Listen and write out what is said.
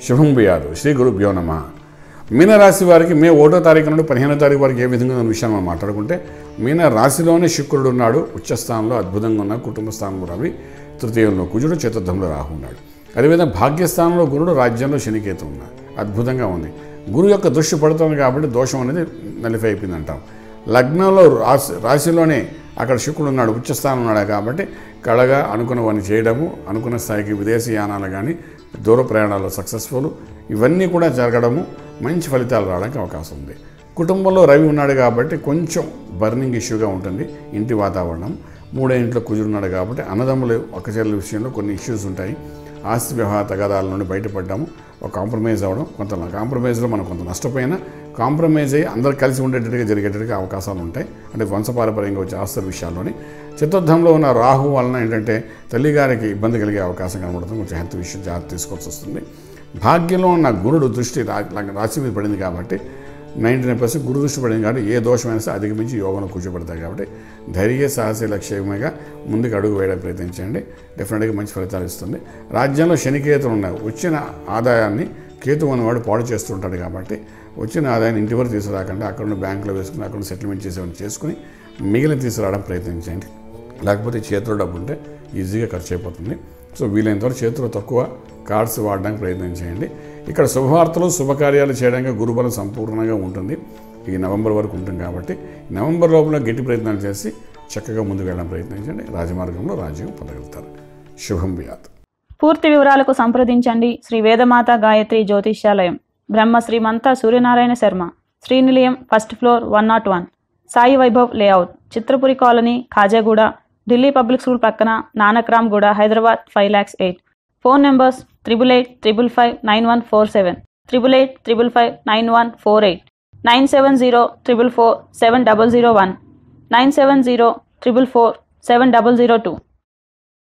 శుభం బియాదు శ్రీ గురుభ్యో నమ మీనరాశి వారికి మే ఒకటో తారీఖు నుండి పదిహేనో తారీఖు వరకు ఏ విధంగా ఉన్న విషయాన్ని మనం మాట్లాడుకుంటే మీన రాశిలోనే శుక్రుడు ఉన్నాడు ఉచ్చస్థానంలో అద్భుతంగా ఉన్న కుటుంబ స్థానంలో రవి తృతీయంలో కుజుడు చతుర్థంలో రాహు ఉన్నాడు అదేవిధంగా భాగ్యస్థానంలో గురుడు రాజ్యంలో శనికేతు ఉన్నాడు అద్భుతంగా ఉంది గురు యొక్క దృష్టి పడుతుంది కాబట్టి దోషం అనేది నలిఫై అయిపోయింది అంటాం లగ్నంలో రాశి రాశిలోనే అక్కడ శుక్రుడు ఉన్నాడు ఉచ్చస్థానం ఉన్నాడు కాబట్టి కళగా అనుకున్నవన్నీ చేయడము అనుకున్న స్థాయికి విదేశీ యానాలు కానీ దూర ప్రయాణాలు సక్సెస్ఫుల్ ఇవన్నీ కూడా జరగడము మంచి ఫలితాలు రావడానికి అవకాశం ఉంది కుటుంబంలో రవి ఉన్నాడు కాబట్టి కొంచెం బర్నింగ్ ఇష్యూగా ఉంటుంది ఇంటి వాతావరణం మూడో ఇంట్లో కుజుడున్నాడు కాబట్టి అన్నదమ్ములు ఒక చెల్లెల విషయంలో కొన్ని ఇష్యూస్ ఉంటాయి ఆస్తి వ్యవహార తగాదాల నుండి బయటపడ్డాము ఒక కాంప్రమైజ్ అవ్వడం కొంత కాంప్రమైజ్లో మనం కొంత నష్టపోయినా కాంప్రమైజ్ అయ్యి అందరు కలిసి ఉండేటట్టుగా జరిగేటట్టుగా అవకాశాలు ఉంటాయి అంటే వంశపారపర్యంగా వచ్చే ఆస్తుల విషయాల్లోని చతుర్థంలో ఉన్న రాహు వలన ఏంటంటే తల్లిగారికి ఇబ్బంది కలిగే అవకాశం కనబడుతుంది కొంచెం హెల్త్ విషయం జాగ్రత్త తీసుకోవాల్సి వస్తుంది భాగ్యంలో ఉన్న గురుడు దృష్టి రా- రాశి మీద పడింది కాబట్టి నైంటీ నైన్ పర్సెంట్ గురు దృష్టి పడింది కాబట్టి ఏ దోషమైనా సరే అధిగమించి యోగంలో కూర్చోబెడతాయి కాబట్టి ధైర్య సాహస లక్ష్యమేగా ముందుకు అడుగు వేయడానికి ప్రయత్నించండి డెఫినెట్గా మంచి ఫలితాలు ఇస్తుంది రాజ్యంలో శనికేతులు ఉన్నాయి వచ్చిన ఆదాయాన్ని కేతు అనేవాడు పాడు చేస్తుంటాడు కాబట్టి వచ్చిన ఆదాయాన్ని ఇంటి వరకు తీసుకురాకుండా అక్కడ ఉన్న బ్యాంకులో వేసుకుని అక్కడ సెటిల్మెంట్ చేసేవన్నీ చేసుకుని మిగిలిన తీసుకురావడం ప్రయత్నించండి లేకపోతే చేతిలో డబ్బు ఉంటే ఈజీగా ఖర్చు అయిపోతుంది సో వీలైనంతవరకు చేతిలో తక్కువ కార్డ్స్ వాడడానికి ప్రయత్నం చేయండి ఇక్కడ శుభవార్తలు శుభకార్యాలు చేయడానికి గురుబలం సంపూర్ణంగా ఉంటుంది ఈ నవంబర్ వరకు ఉంటుంది కాబట్టి నవంబర్ లోపల గట్టి ప్రయత్నాలు చేసి చక్కగా ముందుకు వెళ్ళడం ప్రయత్నించండి రాజమార్గంలో రాజ్యం పొందగలుగుతారు శుభం వ్యాత్ పూర్తి వివరాలకు సంప్రదించండి Shri Vedamata Gayatri Jyotishyalayam Brahma Srimantha Suryanarayana Sharma Srinilayam first floor one not one Sai Vaibhav layout Chitrapuri colony Khajaguda Delhi public school పక్కన Nanakram Guda Hyderabad five lakhs eight phone numbers triple eight triple five nine one four seven triple eight triple five nine one four eight nine seven zero triple four seven double zero one nine seven zero triple four seven double zero two